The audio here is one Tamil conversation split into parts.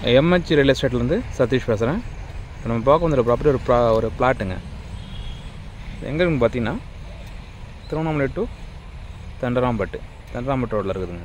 எம்ஹெச் ரியல் எஸ்டேட்லேருந்து சதீஷ் பேசுகிறேன் இப்போ நம்ம பார்க்க வந்துற ப்ராப்பர்ட்டி ஒரு ப்ளா ஒரு பிளாட்டுங்க எங்கே இருக்குன்னு பார்த்தீங்கன்னா திருவண்ணாமலை டு தண்டராம்பட்டு தண்டராம்பட்டு ரோட்டில் இருக்குதுங்க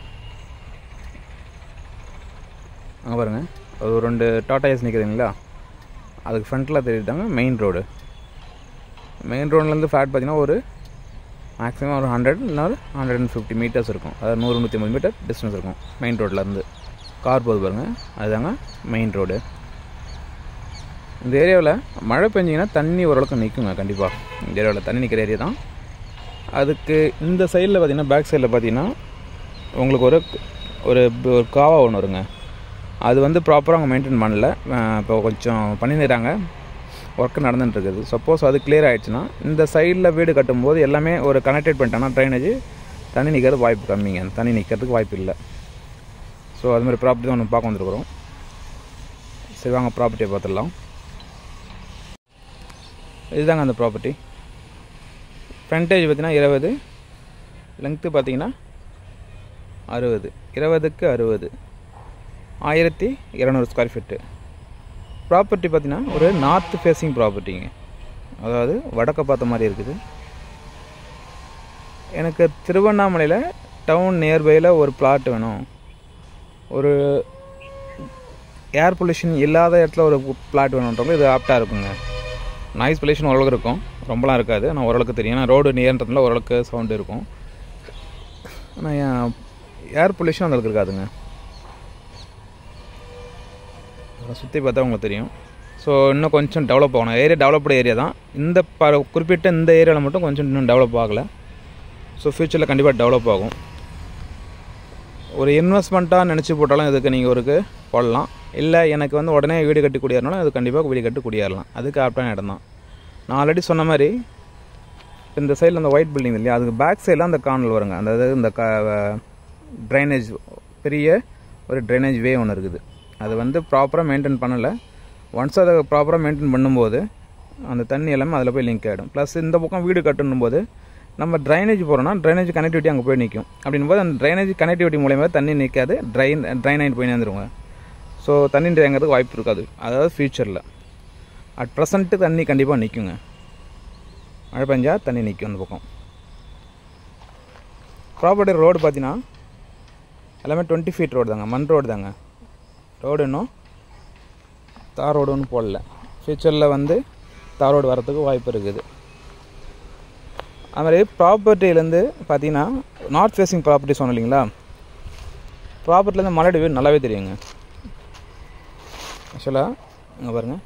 அங்கே பாருங்கள் அது ஒரு ரெண்டு டாடா ஏஸ் நிற்குதுங்களா அதுக்கு ஃப்ரண்ட்டில் தெரியுதாங்க மெயின் ரோடு மெயின் ரோட்லேருந்து ஃப்ளாட் பார்த்தீங்கன்னா ஒரு மேக்ஸிமம் ஒரு ஹண்ட்ரட் இல்லைனா ஒரு ஹண்ட்ரட் அண்ட் ஃபிஃப்டி மீட்டர்ஸ் இருக்கும் அதாவது நூறு நூற்றி ஐம்பது மீட்டர் டிஸ்டன்ஸ் இருக்கும் மெயின் ரோட்லேருந்து கார் போகுது பாருங்கள் அதுதாங்க மெயின் ரோடு இந்த ஏரியாவில் மழை பெஞ்சிங்கன்னா தண்ணி ஓரளவுக்கு நிற்குங்க கண்டிப்பாக இந்த ஏரியாவில் தண்ணி நிற்கிற ஏரியா தான் அதுக்கு இந்த சைடில் பார்த்தீங்கன்னா பேக் சைடில் பார்த்தீங்கன்னா உங்களுக்கு ஒரு ஒரு ஒரு காவா ஒன்று வருங்க அது வந்து ப்ராப்பராக அவங்க மெயின்டைன் பண்ணல அஹ் இப்போ கொஞ்சம் பண்ணிடுறாங்க ஒர்க் நடந்துட்டுருக்குது சப்போஸ் அது கிளியர் ஆகிடுச்சுன்னா இந்த சைடில் வீடு கட்டும்போது எல்லாமே ஒரு கனெக்டட் பண்ணிட்டாங்கன்னா ட்ரைனேஜ் தண்ணி நிற்கிறது வாய்ப்பு கம்மிங்க தண்ணி நிற்கிறதுக்கு வாய்ப்பு இல்லை ஸோ அது மாதிரி ப்ராப்பர்ட்டி தான் ஒன்று பார்க்க வந்துருக்குறோம் சரி வாங்க ப்ராப்பர்ட்டியை பார்த்துடலாம் இதுதாங்க அந்த ப்ராப்பர்ட்டி ஃப்ரண்டேஜ் பார்த்தீங்கன்னா இருபது லெங்க்த்து பார்த்தீங்கன்னா அறுபது இருபதுக்கு அறுபது ஆயிரத்தி இரநூறு ஸ்கொயர் ஃபீட்டு ப்ராப்பர்ட்டி பார்த்தீங்கன்னா ஒரு நார்த் ஃபேஸிங் ப்ராப்பர்ட்டிங்க அதாவது வடக்க பார்த்த மாதிரி இருக்குது எனக்கு திருவண்ணாமலையில் டவுன் நியர்பையில் ஒரு பிளாட் வேணும் ஒரு ஏர் பொல்யூஷன் இல்லாத இடத்துல ஒரு பிளாட் வேணுன்றவங்க இது ஆப்டாக இருக்குங்க நாய்ஸ் பொல்யூஷன் ஓரளவுக்கு இருக்கும் ரொம்பலாம் இருக்காது ஆனால் ஓரளவுக்கு தெரியும் ஏன்னா ரோடு நியர்ன்றதுல ஓரளவுக்கு சவுண்டு இருக்கும் ஆனால் ஏர் பொல்யூஷன் அந்த அளவுக்கு இருக்காதுங்க சுற்றி பார்த்தா உங்களுக்கு தெரியும் ஸோ இன்னும் கொஞ்சம் டெவலப் ஆகணும் ஏரியா டெவலப்டு ஏரியா தான் இந்த ப குறிப்பிட்ட இந்த ஏரியாவில் மட்டும் கொஞ்சம் இன்னும் டெவலப் ஆகலை ஸோ ஃப்யூச்சரில் கண்டிப்பாக டெவலப் ஆகும் ஒரு இன்வெஸ்ட்மெண்ட்டாக நினச்சி போட்டாலும் இதுக்கு நீங்கள் ஒருக்கு போடலாம் இல்லை எனக்கு வந்து உடனே வீடு கட்டி குடியேறனாலும் அது கண்டிப்பாக வீடு கட்டி குடியேறலாம் அதுக்கு ஆப்டான இடம் தான் நான் ஆல்ரெடி சொன்ன மாதிரி இந்த சைடில் அந்த ஒயிட் பில்டிங் இல்லையா அதுக்கு பேக் சைடில் அந்த கார்னல் வருங்க அந்த இது இந்த க ட்ரைனேஜ் பெரிய ஒரு ட்ரைனேஜ் வே ஒன்று இருக்குது அது வந்து ப்ராப்பராக மெயின்டைன் பண்ணலை ஒன்ஸ் அதை ப்ராப்பராக மெயின்டைன் பண்ணும்போது அந்த தண்ணி எல்லாமே அதில் போய் லிங்க் ஆகிடும் ப்ளஸ் இந்த பக்கம் வீடு கட்டணும் போது நம்ம ட்ரைனேஜ் போகிறோம்னா ட்ரைனேஜ் கனெக்டிவிட்டி அங்கே போய் நிற்கும் அப்படின்னும் போது அந்த ட்ரைனேஜ் கனெக்டிவிட்டி மூலயமா தண்ணி நிற்காது ட்ரைன் ட்ரைன் ஆகிட்டு போய் நேர்ந்துருங்க ஸோ தண்ணி தேங்கிறதுக்கு வாய்ப்பு இருக்காது அதாவது ஃப்யூச்சரில் அட் ப்ரெசண்ட்டு தண்ணி கண்டிப்பாக நிற்குங்க மழை பெஞ்சால் தண்ணி நிற்கும் அந்த பக்கம் ப்ராப்பர்ட்டி ரோடு பார்த்தீங்கன்னா எல்லாமே டுவெண்ட்டி ஃபீட் ரோடு தாங்க மண் ரோடு தாங்க ரோடு இன்னும் தார் ரோடு ஒன்றும் போடல ஃப்யூச்சரில் வந்து தார் ரோடு வரத்துக்கு வாய்ப்பு இருக்குது அது மாதிரி ப்ராப்பர்ட்டிலேருந்து பார்த்தீங்கன்னா நார்த் ஃபேஸிங் ப்ராப்பர்ட்டி சொன்னோம் இல்லைங்களா ப்ராப்பர்ட்டிலேருந்து மலையடி வீடு நல்லாவே தெரியுங்க ஆக்சுவலாக இங்கே பாருங்கள்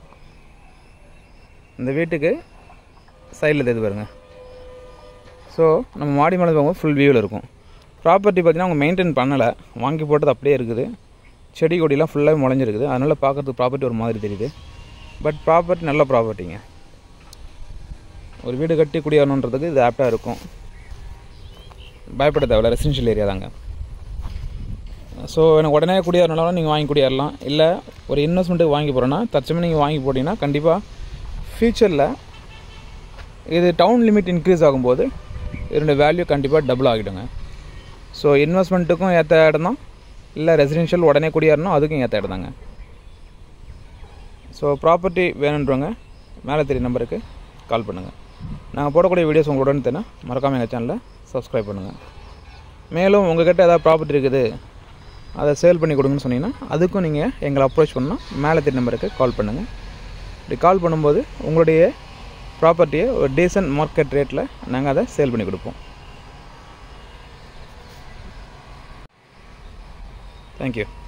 இந்த வீட்டுக்கு சைடில் தெரியுது பாருங்கள் ஸோ நம்ம மாடி மேலே போகும்போது ஃபுல் வியூவில் இருக்கும் ப்ராப்பர்ட்டி பார்த்தீங்கன்னா அவங்க மெயின்டைன் பண்ணலை வாங்கி போட்டது அப்படியே இருக்குது செடி கொடிலாம் ஃபுல்லாக முளைஞ்சிருக்குது அதனால் பார்க்குறதுக்கு ப்ராப்பர்ட்டி ஒரு மாதிரி தெரியுது பட் ப்ராப்பர்ட்டி நல்ல ப்ராப்பர்ட்டிங்க ஒரு வீடு கட்டி குடியேறணுன்றதுக்கு இது ஆப்டாக இருக்கும் பயப்பட தேவையில்ல ரெசிடென்ஷியல் ஏரியா தாங்க ஸோ எனக்கு உடனே குடியேறனாலும் நீங்கள் வாங்கி குடியேறலாம் இல்லை ஒரு இன்வெஸ்ட்மெண்ட்டுக்கு வாங்கி போகிறோன்னா தற்சமயம் நீங்கள் வாங்கி போட்டிங்கன்னா கண்டிப்பாக ஃப்யூச்சரில் இது டவுன் லிமிட் இன்க்ரீஸ் ஆகும்போது இதனுடைய வேல்யூ கண்டிப்பாக டபுள் ஆகிடுங்க ஸோ இன்வெஸ்ட்மெண்ட்டுக்கும் ஏற்ற இடம் தான் இல்லை ரெசிடென்ஷியல் உடனே குடியேறணும் அதுக்கும் ஏற்ற இடம் தாங்க ஸோ ப்ராப்பர்ட்டி வேணுன்றவங்க மேலே தெரிய நம்பருக்கு கால் பண்ணுங்கள் நாங்கள் போடக்கூடிய வீடியோஸ் உங்களுடன் தெரியும் மறக்காமல் எங்கள் சேனலை சப்ஸ்கிரைப் பண்ணுங்கள் மேலும் உங்கள்கிட்ட ஏதாவது ப்ராப்பர்ட்டி இருக்குது அதை சேல் பண்ணி கொடுங்கன்னு சொன்னீங்கன்னா அதுக்கும் நீங்கள் எங்களை அப்ரோச் பண்ணால் மேலே தெரிய நம்பருக்கு கால் பண்ணுங்கள் இப்படி கால் பண்ணும்போது உங்களுடைய ப்ராப்பர்ட்டியை ஒரு டீசன்ட் மார்க்கெட் ரேட்டில் நாங்கள் அதை சேல் பண்ணி கொடுப்போம் தேங்க்யூ